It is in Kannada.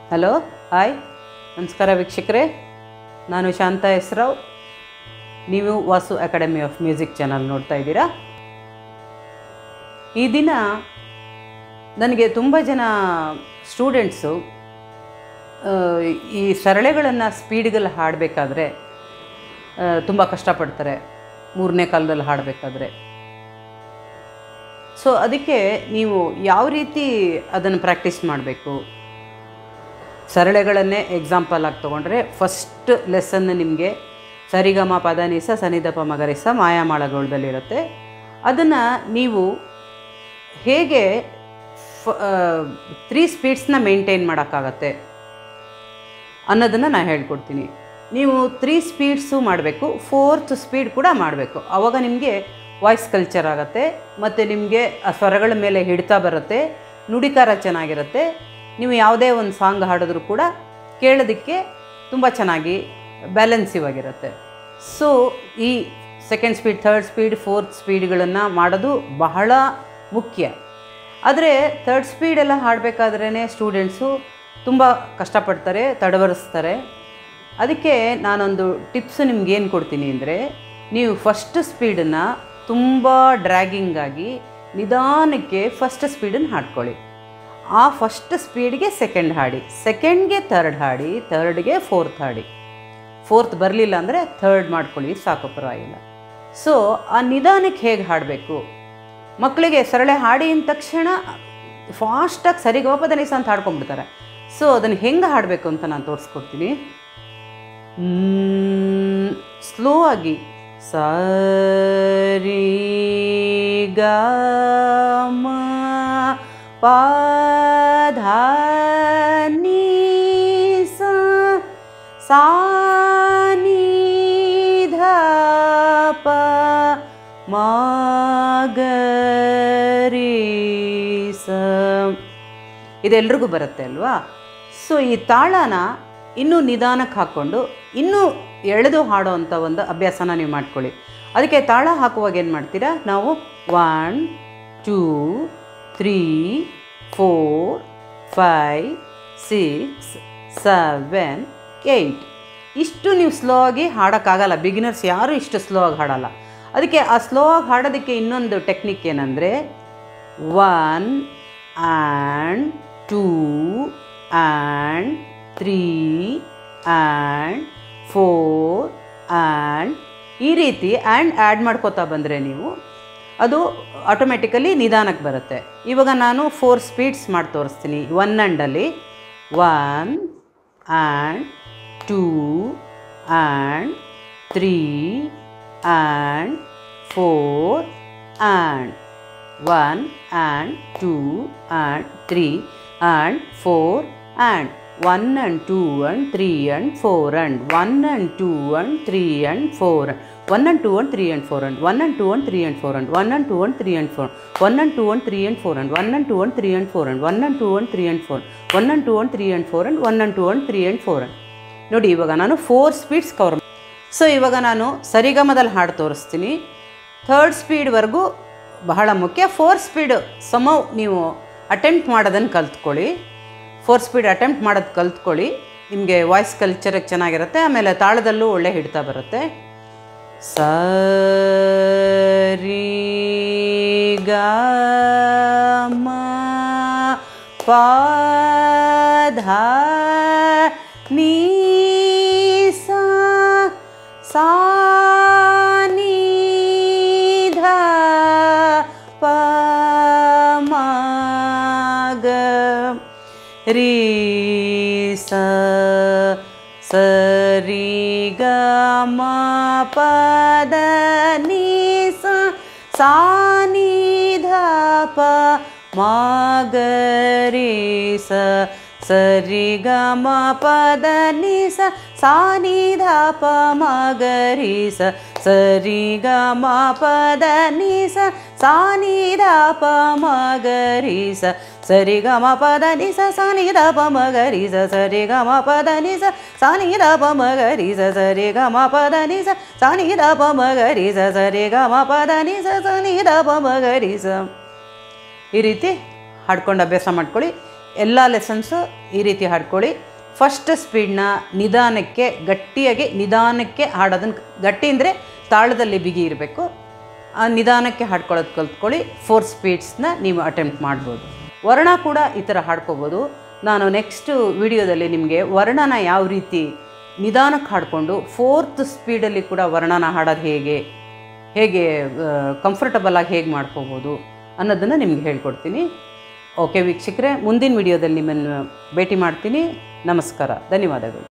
ಹಲೋ ಹಾಯ್ ನಮಸ್ಕಾರ ವೀಕ್ಷಕರೇ ನಾನು ಶಾಂತ ಹೆಸ್ರಾವ್ ನೀವು Vasu academy of music channel ನೋಡ್ತಾ ಇದ್ದೀರಾ ಈ ದಿನ ನನಗೆ ತುಂಬ ಜನ ಸ್ಟೂಡೆಂಟ್ಸು ಈ ಸರಳೆಗಳನ್ನು ಸ್ಪೀಡ್ಗಲ್ಲಿ ಹಾಡಬೇಕಾದ್ರೆ ತುಂಬ ಕಷ್ಟಪಡ್ತಾರೆ ಮೂರನೇ ಕಾಲದಲ್ಲಿ ಹಾಡಬೇಕಾದ್ರೆ ಸೊ ಅದಕ್ಕೆ ನೀವು ಯಾವ ರೀತಿ ಅದನ್ನು ಪ್ರಾಕ್ಟೀಸ್ ಮಾಡಬೇಕು ಸರಳೆಗಳನ್ನೇ ಎಕ್ಸಾಂಪಲ್ ಆಗಿ ತೊಗೊಂಡ್ರೆ ಫಸ್ಟ್ ಲೆಸನ್ ನಿಮಗೆ ಸರಿಗಮ ಪದನಿಸ ಸನಿದಪ ಮಗರಿಸ ಮಾಯಾಮಾಳಗೋಳದಲ್ಲಿರುತ್ತೆ ಅದನ್ನು ನೀವು ಹೇಗೆ ಫ ತ್ರೀ ಸ್ಪೀಡ್ಸ್ನ ಮೇಂಟೈನ್ ಮಾಡೋಕ್ಕಾಗತ್ತೆ ಅನ್ನೋದನ್ನು ನಾನು ಹೇಳ್ಕೊಡ್ತೀನಿ ನೀವು ತ್ರೀ ಸ್ಪೀಡ್ಸು ಮಾಡಬೇಕು ಫೋರ್ತ್ ಸ್ಪೀಡ್ ಕೂಡ ಮಾಡಬೇಕು ಆವಾಗ ನಿಮಗೆ ವಾಯ್ಸ್ ಕಲ್ಚರ್ ಆಗುತ್ತೆ ಮತ್ತು ನಿಮಗೆ ಆ ಸ್ವರಗಳ ಮೇಲೆ ಹಿಡಿತಾ ಬರುತ್ತೆ ನುಡಿಕಾರ ಚೆನ್ನಾಗಿರುತ್ತೆ ನೀವು ಯಾವುದೇ ಒಂದು ಸಾಂಗ್ ಹಾಡಿದ್ರೂ ಕೂಡ ಕೇಳೋದಕ್ಕೆ ತುಂಬ ಚೆನ್ನಾಗಿ ಬ್ಯಾಲೆನ್ಸಿವ್ ಆಗಿರುತ್ತೆ ಸೊ ಈ second speed third speed fourth ಸ್ಪೀಡ್ಗಳನ್ನು ಮಾಡೋದು ಬಹಳ ಮುಖ್ಯ ಆದರೆ ಥರ್ಡ್ ಸ್ಪೀಡೆಲ್ಲ ಹಾಡಬೇಕಾದ್ರೇ ಸ್ಟೂಡೆಂಟ್ಸು ತುಂಬ ಕಷ್ಟಪಡ್ತಾರೆ ತಡವರಿಸ್ತಾರೆ ಅದಕ್ಕೆ ನಾನೊಂದು ಟಿಪ್ಸ್ ನಿಮ್ಗೆ ಏನು ಕೊಡ್ತೀನಿ ಅಂದರೆ ನೀವು ಫಸ್ಟ್ ಸ್ಪೀಡನ್ನು ತುಂಬ ಡ್ರ್ಯಾಗಿಂಗಾಗಿ ನಿಧಾನಕ್ಕೆ ಫಸ್ಟ್ ಸ್ಪೀಡನ್ನು ಹಾಡ್ಕೊಳ್ಳಿ ಆ ಫಸ್ಟ್ ಸ್ಪೀಡ್ಗೆ ಸೆಕೆಂಡ್ ಹಾಡಿ ಸೆಕೆಂಡ್ಗೆ ಥರ್ಡ್ ಹಾಡಿ ಥರ್ಡ್ಗೆ ಫೋರ್ತ್ ಹಾಡಿ ಫೋರ್ತ್ ಬರಲಿಲ್ಲ ಅಂದರೆ ಥರ್ಡ್ ಮಾಡ್ಕೊಳ್ಳಿ ಸಾಕು ಪರವಾಗಿಲ್ಲ ಸೊ ಆ ನಿಧಾನಕ್ಕೆ ಹೇಗೆ ಹಾಡಬೇಕು ಮಕ್ಕಳಿಗೆ ಸರಳೆ ಹಾಡಿ ಅಂದ ತಕ್ಷಣ ಫಾಸ್ಟಾಗಿ ಸರಿಗೋಪದ ನಿಸ ಅಂತ ಹಾಡ್ಕೊಂಡ್ಬಿಡ್ತಾರೆ ಸೊ ಅದನ್ನು ಹೆಂಗೆ ಹಾಡಬೇಕು ಅಂತ ನಾನು ತೋರಿಸ್ಕೊಡ್ತೀನಿ ಸ್ಲೋ ಆಗಿ ಸರಿ ಗ ಮ ಪಧ ನೀ ಸ ಸಾ ನೀ ಧ ಪ ಮ ಗ ರೀ ಸ ಇದೆಲ್ರಿಗೂ ಬರುತ್ತೆ ಅಲ್ವಾ ಸೊ ಈ ತಾಳನ ಇನ್ನೂ ನಿಧಾನಕ್ಕೆ ಹಾಕ್ಕೊಂಡು ಇನ್ನೂ ಎಳೆದು ಹಾಡೋ ಅಂಥ ಒಂದು ಅಭ್ಯಾಸನ ನೀವು ಮಾಡ್ಕೊಳ್ಳಿ ಅದಕ್ಕೆ ತಾಳ ಹಾಕುವಾಗ ಏನು ಮಾಡ್ತೀರಾ ನಾವು one two three four five six seven eight ಇಷ್ಟು ನೀವು ಸ್ಲೋ ಆಗಿ ಹಾಡೋಕ್ಕಾಗಲ್ಲ ಬಿಗಿನರ್ಸ್ ಯಾರೂ ಇಷ್ಟು ಸ್ಲೋ ಆಗಿ ಹಾಡಲ್ಲ ಅದಕ್ಕೆ ಆ ಸ್ಲೋ ಆಗಿ ಹಾಡೋದಕ್ಕೆ ಇನ್ನೊಂದು ಟೆಕ್ನಿಕ್ ಏನಂದರೆ one and two and three and four and ಈ ರೀತಿ ಆ್ಯಂಡ್ ಆ್ಯಡ್ ಮಾಡ್ಕೋತಾ ಬಂದರೆ ನೀವು ಅದು ಆಟೋಮೆಟಿಕಲಿ ನಿಧಾನಕ್ಕೆ ಬರುತ್ತೆ ಇವಾಗ ನಾನು ಫೋರ್ ಸ್ಪೀಡ್ಸ್ ಮಾಡಿ ತೋರಿಸ್ತೀನಿ one ಆ್ಯಂಡಲ್ಲಿ one and two and three and four and one and two and three and four and one and two and three and four and one and two and three and four one and two and three and four and one and two and three and four and one and two and three and four one and two and three and four and one and two and three and four and one and two and three and four one and two and three and four and one and two and three and four ನೋಡಿ ಇವಾಗ ನಾನು ಫೋರ್ ಸ್ಪೀಡ್ಸ್ ಕವರ್ ಸೊ ಇವಾಗ ನಾನು ಸರಿಗಮದಲ್ಲಿ ಹಾಡು ತೋರಿಸ್ತೀನಿ ಥರ್ಡ್ ಸ್ಪೀಡ್ವರೆಗೂ ಬಹಳ ಮುಖ್ಯ ಫೋರ್ ಸ್ಪೀಡ್ ಸಮವ್ ನೀವು ಅಟೆಂಪ್ಟ್ ಮಾಡೋದನ್ನು ಕಲ್ತ್ಕೊಳ್ಳಿ ಫೋರ್ ಸ್ಪೀಡ್ ಅಟೆಂಪ್ಟ್ ಮಾಡೋದು ಕಲ್ತ್ಕೊಳ್ಳಿ ನಿಮಗೆ ವಾಯ್ಸ್ ಕಲ್ಚರಿಗೆ ಚೆನ್ನಾಗಿರುತ್ತೆ ಆಮೇಲೆ ತಾಳದಲ್ಲೂ ಒಳ್ಳೆ ಹಿಡ್ತಾ ಬರುತ್ತೆ ಸರಿ ಗ ಮ ಪಧ ನೀ ಸ ಸಾ ನೀ ಧ ಪ ಮ ಗ ರೀ ಸ ಸರಿ ಗ ಮ ಪದ ನೀ ಸ ಸಾ ನೀ ಧ ಪ ಮ ಗ ರೀ ಸ ಸರಿ ಗ ಮ ಪದ ನಿ ಸ ಸಾ ನಿ ಧ ಪ ಮ ಗ ರಿ ಸ ಸರಿ ಗ ಮ ಪದ ನಿ ಸ ಸಾ ನಿ ಧ ಪ ಮ ಗ ರಿ ಸ ಸರಿ ಗ ಮ ಪದ ನಿ ಸ ಸಾ ನಿ ಧ ಪ ಮ ಗ ರಿ ಸ ಸರಿ ಗ ಮ ಪದ ನಿ ಸ ಸಾ ನಿ ಧ ಪ ಮ ಗ ರಿ ಸ ಸರಿ ಗ ಮ ಪದ ನಿ ಸ ಸಾ ನಿ ಧ ಪ ಮ ಗ ರಿ ಸ ಸರಿ ಗ ಮ ಪದ ನಿ ಸ ಸಾ ನಿ ಧ ಪ ಮ ಗ ರಿ ಸ ಈ ರೀತಿ ಹಾಡ್ಕೊಂಡು ಅಭ್ಯಾಸ ಮಾಡ್ಕೊಳ್ಳಿ ಎಲ್ಲ ಲೆಸನ್ಸು ಈ ರೀತಿ ಹಾಡ್ಕೊಳ್ಳಿ ಫಸ್ಟ್ ಸ್ಪೀಡ್ನ ನಿಧಾನಕ್ಕೆ ಗಟ್ಟಿಯಾಗಿ ನಿಧಾನಕ್ಕೆ ಹಾಡೋದನ್ನು ಗಟ್ಟಿ ಅಂದರೆ ತಾಳದಲ್ಲಿ ಬಿಗಿ ಇರಬೇಕು ಆ ನಿಧಾನಕ್ಕೆ ಹಾಡ್ಕೊಳ್ಳೋದು ಕಲ್ತ್ಕೊಳ್ಳಿ ಫೋರ್ ಸ್ಪೀಡ್ಸ್ನ ನೀವು ಅಟೆಂಪ್ಟ್ ಮಾಡ್ಬೋದು ವರ್ಣ ಕೂಡ ಈ ಥರ ಹಾಡ್ಕೋಬೋದು ನಾನು ನೆಕ್ಸ್ಟ್ ವಿಡಿಯೋದಲ್ಲಿ ನಿಮಗೆ ವರ್ಣನ ಯಾವ ರೀತಿ ನಿಧಾನಕ್ಕೆ ಹಾಡಿಕೊಂಡು ಫೋರ್ತ್ ಸ್ಪೀಡಲ್ಲಿ ಕೂಡ ವರ್ಣನ ಹಾಡೋದು ಹೇಗೆ ಹೇಗೆ ಕಂಫರ್ಟಬಲ್ ಆಗಿ ಹೇಗೆ ಮಾಡ್ಕೋಬೋದು ಅನ್ನೋದನ್ನು ನಿಮ್ಗೆ ಹೇಳ್ಕೊಡ್ತೀನಿ ಓಕೆ ವೀಕ್ಷಕರೇ ಮುಂದಿನ ವಿಡಿಯೋದಲ್ಲಿ ನಿಮ್ಮನ್ನು ಭೇಟಿ ಮಾಡ್ತೀನಿ ನಮಸ್ಕಾರ ಧನ್ಯವಾದಗಳು